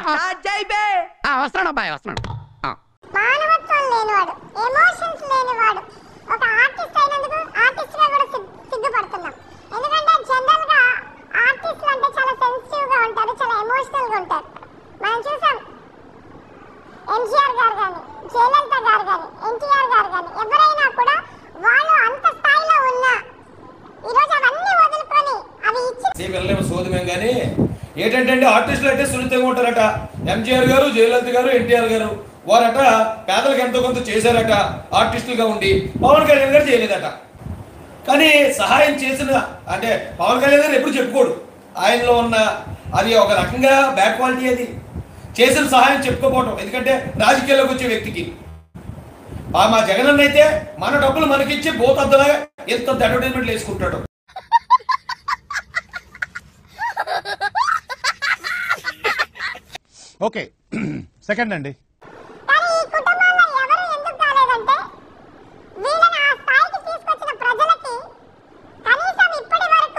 ఆ, వస్తున్నాడు అబ్బాయి వస్తున్నాడు ఆ. మానవత్వం లేనివాడు ఎమోషన్స్ లేనివాడు ఒక ఆర్టిస్ట్ అయినందుకు ఆర్టిస్ట్ గా కూడా సిగ్- సిగ్గుపడుతున్నాం ఎందుకంటే జనరల్ గా ఆర్టిస్టులు అంటే చాలా సెన్సిటివ్ గా ఉంటారు చాలా ఎమోషనల్ గా ఉంటారు మనం చూసాం ఎంజీఆర్ గారు కానీ జయలలిత గారు కానీ ఎన్టీఆర్ గారు కానీ ఎవరైనా కూడా వాళ్ళు అంత స్థాయిలో ఉన్నా ఈరోజు అవన్నీ వదులుకొని అవి ఇచ్చి నీ పిల్లలేమో సోదమేం కానీ ఏంటంటే ఆర్టిస్టులు అంటే సున్నితంగా ఉంటారట ఎంజీఆర్ గారు జయలలిత గారు ఎన్టీఆర్ గారు వారట పేదలకు ఎంతో కొంత చేశారట ఆర్టిస్టులుగా ఉండి పవన్ కళ్యాణ్ గారు చేయలేదట కానీ సహాయం చేసిన అంటే పవన్ కళ్యాణ్ గారు ఎప్పుడు చెప్పుకోడు ఆయనలో ఉన్న అది ఒక రకంగా బ్యాడ్ క్వాలిటీ అది చేసిన సహాయం చెప్పుకోపోవటం ఎందుకంటే రాజకీయాల్లోకి వచ్చే వ్యక్తికి ఆ మా జగన్ అయితే మన డబ్బులు మనకిచ్చి బోతద్దలాగా ఎంత అడ్వర్టైజ్మెంట్లు వేసుకుంటాడు ఓకే సెకండ్ అండి కానీ ఈ కుటుంబాల్లో ఎవరు ఎందుకు కాలేదంటే వీళ్ళని ఆ స్థాయికి తీసుకొచ్చిన ప్రజలకి కనీసం ఇప్పటి వరకు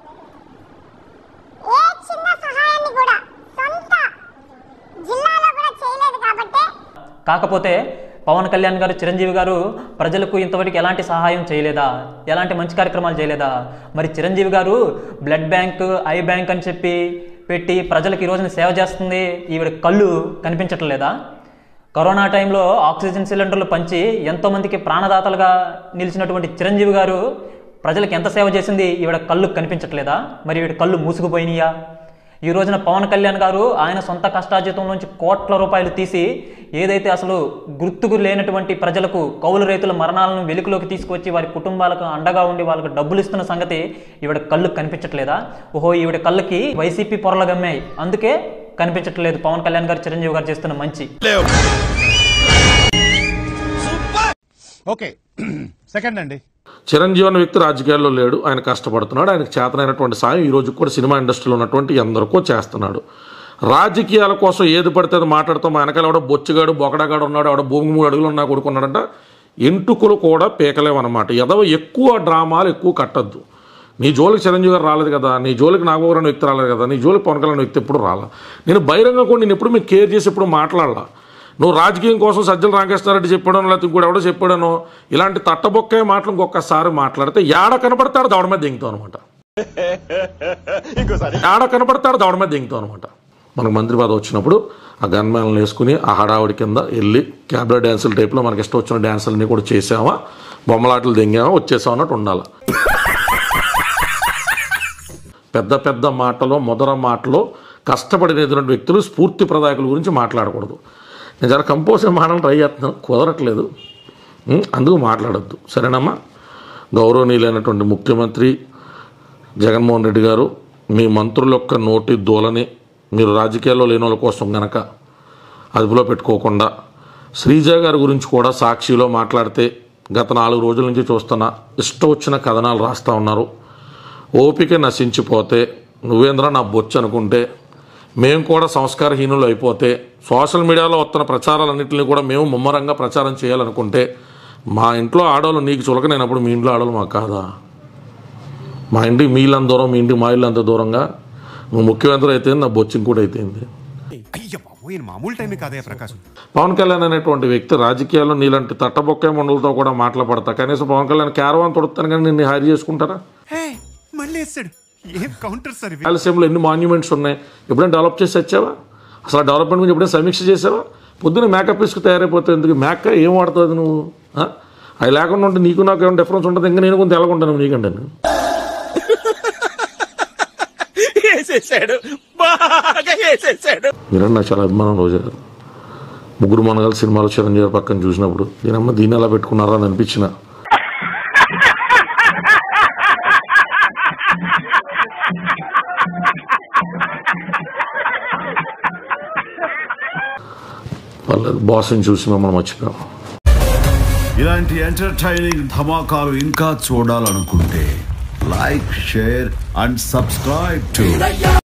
ఏ చిన్న సహాయాన్ని కూడా సొంత జిల్లాలో కూడా చేయలేదు కాబట్టి కాకపోతే పవన్ కళ్యాణ్ గారు చిరంజీవి గారు ప్రజలకు ఇంతవరకు ఎలాంటి సహాయం చేయలేదా ఎలాంటి మంచి కార్యక్రమాలు చేయలేదా మరి చిరంజీవి గారు బ్లడ్ బ్యాంక్ ఐ బ్యాంక్ అని చెప్పి పెట్టి ప్రజలకు ఈ రోజున సేవ చేస్తుంది ఈవిడ కళ్ళు కనిపించట్లేదా కరోనా టైంలో ఆక్సిజన్ సిలిండర్లు పంచి ఎంతోమందికి ప్రాణదాతలుగా నిలిచినటువంటి చిరంజీవి గారు ప్రజలకు ఎంత సేవ చేసింది ఈవిడ కళ్ళు కనిపించట్లేదా మరి ఈవిడ కళ్ళు మూసుకుపోయినాయా ఈ రోజున పవన్ కళ్యాణ్ గారు ఆయన సొంత కష్టార్జితం నుంచి కోట్ల రూపాయలు తీసి ఏదైతే అసలు గుర్తుకు లేనటువంటి ప్రజలకు కౌలు రైతుల మరణాలను వెలుగులోకి తీసుకొచ్చి వారి కుటుంబాలకు అండగా ఉండి వాళ్ళకు డబ్బులు ఇస్తున్న సంగతి ఈవిడ కళ్ళు కనిపించట్లేదా ఓహో ఈవిడ కళ్ళకి వైసీపీ పొరలు గమ్మాయి అందుకే కనిపించట్లేదు పవన్ కళ్యాణ్ గారు చిరంజీవి గారు చేస్తున్న మంచి ఓకే సెకండ్ అండి చిరంజీవి అనే వ్యక్తి రాజకీయాల్లో లేడు ఆయన కష్టపడుతున్నాడు ఆయనకు చేతనైనటువంటి సాయం ఈ రోజు కూడా సినిమా ఇండస్ట్రీలో ఉన్నటువంటి ఎందరికో చేస్తున్నాడు రాజకీయాల కోసం ఏది పడితే అది మాట్లాడుతాం మా వెనకాల ఎవడో బొచ్చుగాడు బొకడగాడు ఉన్నాడు ఆవిడ భూమి మూడు అడుగులు ఉన్నా కొడుకున్నాడంట ఎంటుకలు కూడా పీకలేవన్నమాట ఎదవ ఎక్కువ డ్రామాలు ఎక్కువ కట్టద్దు నీ జోలికి చిరంజీవి గారు రాలేదు కదా నీ జోలికి నాగబాబు అనే వ్యక్తి రాలేదు కదా నీ జోలికి పవన్ కళ్యాణ్ వ్యక్తి ఎప్పుడు రాలా నేను బహిరంగ కూడా నేను ఎప్పుడు మీకు కేర్ చేసి ఎప్పుడు మాట్లాడాల నువ్వు రాజకీయం కోసం సజ్జల రామకృష్ణారెడ్డి చెప్పాడో లేకపోతే ఇంకోటి ఎవడో చెప్పాడనో ఇలాంటి తట్టబొక్కే మాటలు ఇంకొకసారి మాట్లాడితే ఏడ కనపడతాడు దవడ మీద దింగుతావు అనమాట ఏడ కనపడతాడు దవడ మీద దింగుతావు అనమాట మనకు మంత్రి పదవి వచ్చినప్పుడు ఆ గన్మ్యాన్లు వేసుకుని ఆ హడావుడి కింద వెళ్ళి క్యాబ్లో డ్యాన్సుల టైప్లో మనకి ఇష్టం వచ్చిన డ్యాన్సులన్నీ కూడా చేసామా బొమ్మలాటలు దింగామా వచ్చేసాం అన్నట్టు ఉండాలి పెద్ద పెద్ద మాటలో మొదల మాటలో కష్టపడినటువంటి వ్యక్తులు స్ఫూర్తి ప్రదాయకుల గురించి మాట్లాడకూడదు నేను చాలా కంపోజ్ మాటలు ట్రై చేస్తున్నాను కుదరట్లేదు ఉం? అందుకు మాట్లాడొద్దు సరేనమ్మా గౌరవనీయులైనటువంటి ముఖ్యమంత్రి జగన్మోహన్ రెడ్డి గారు మీ మంత్రుల యొక్క నోటి దూలని మీరు రాజకీయాల్లో లేని వాళ్ళ కోసం గనక అదుపులో పెట్టుకోకుండా శ్రీజ గారి గురించి కూడా సాక్షిలో మాట్లాడితే గత నాలుగు రోజుల నుంచి చూస్తున్న ఇష్టం వచ్చిన కథనాలు రాస్తూ ఉన్నారు ఓపిక నశించిపోతే నువ్వేంద్ర నా బొచ్చు అనుకుంటే మేము కూడా సంస్కారహీనులు అయిపోతే సోషల్ మీడియాలో వస్తున్న ప్రచారాలన్నింటినీ కూడా మేము ముమ్మరంగా ప్రచారం చేయాలనుకుంటే మా ఇంట్లో ఆడవాళ్ళు నీకు చులకనైనప్పుడు మీ ఇంట్లో ఆడవాళ్ళు మాకు కాదా మా ఇంటికి మీ ఇల్లు అంత దూరం మీ ఇంటికి మా ఇల్లు అంత దూరంగా నువ్వు ముఖ్యమంత్రి అయితే నా బొచ్చింగ్ కూడా అయిపోయింది అయ్య బాబోయ్ మామూలు టైమే కాదయ్య ప్రకాశం పవన్ కళ్యాణ్ అనేటువంటి వ్యక్తి రాజకీయాల్లో నీలాంటి తట్టబొక్కే మండలతో కూడా మాట్లాడతా కనీసం పవన్ కళ్యాణ్ క్యారవాన్ తొడుతాను కానీ నిన్ను హైర్ చేసుకుంటారా హే మళ్ళీ వేస్తాడు ఏం కౌంటర్ సార్ ఇవి రాయలసీమలో ఎన్ని మాన్యుమెంట్స్ ఉన్నాయి ఎప్పుడైనా డెవలప్ చేసి వచ్చావా అసలు ఆ డెవలప్మెంట్ గురించి ఎప్పుడైనా సమీక్ష చేసావా పొద్దున్న మేకప్ వేసుకు తయారైపోతే ఎందుకు మేక ఏం వాడుతుంది నువ్వు ఆ? అవి లేకుండా ఉంటే నీకు నాకు ఏమైనా డిఫరెన్స్ ఉంటుంది ఇంకా నేను కొంత ఎలాగుంటాను నీకంటే వేసేసాడు బాగా వేసేసాడు మీరంటే నాకు చాలా అభిమానం రోజు గారు ముగ్గురు మనగాలు సినిమాలో చిరంజీవి గారి పక్కన చూసినప్పుడు దీనమ్మ దీన్ని ఎలా పెట్టుకున్నారా అని అనిపించిన వాళ్ళ బాస్ని చూసి మమ్మల్ని మర్చిపోయాం ఇలాంటి ఎంటర్టైనింగ్ ధమాకాలు ఇంకా చూడాలనుకుంటే like share and subscribe to